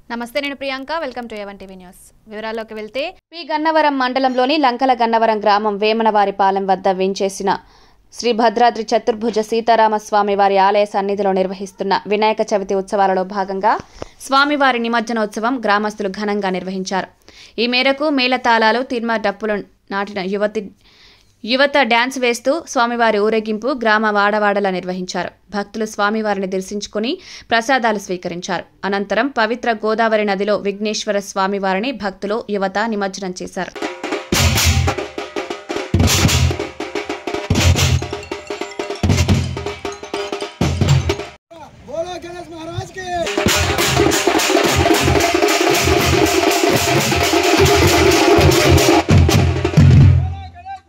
నమస్తే నేను Priyanka welcome to ఎవన్ టీవీ న్యూస్ వివరాల్లోకి వెళ్తే పి గన్నవరం మండలంలోని లంకల గన్నవరం గ్రామం వేమనవారిపాలెం వద్ద వేంచేసిన శ్రీ భద్రాద్రి చతుర్భుజ సీతారామ స్వామి వారి ఆలయ సన్నిధిలో నిర్వహిస్తున్న వినాయక చవితి ఉత్సవాలలో భాగంగా స్వామివారి నిమజ్జనోత్సవం గ్రామస్తులు ఘనంగా నిర్వహించారు ఈ మేరకు మేళతాళాలు తిర్మ డప్పులు నాటిన యువతి యువత డ్యాన్స్ వేస్తూ స్వామివారి ఊరేగింపు గ్రామ వాడవాడలా నిర్వహించారు భక్తులు స్వామివారిని దర్శించుకుని ప్రసాదాలు స్వీకరించారు అనంతరం పవిత్ర గోదావరి నదిలో విఘ్నేశ్వర స్వామివారిని భక్తులు యువత నిమజ్జనం చేశారు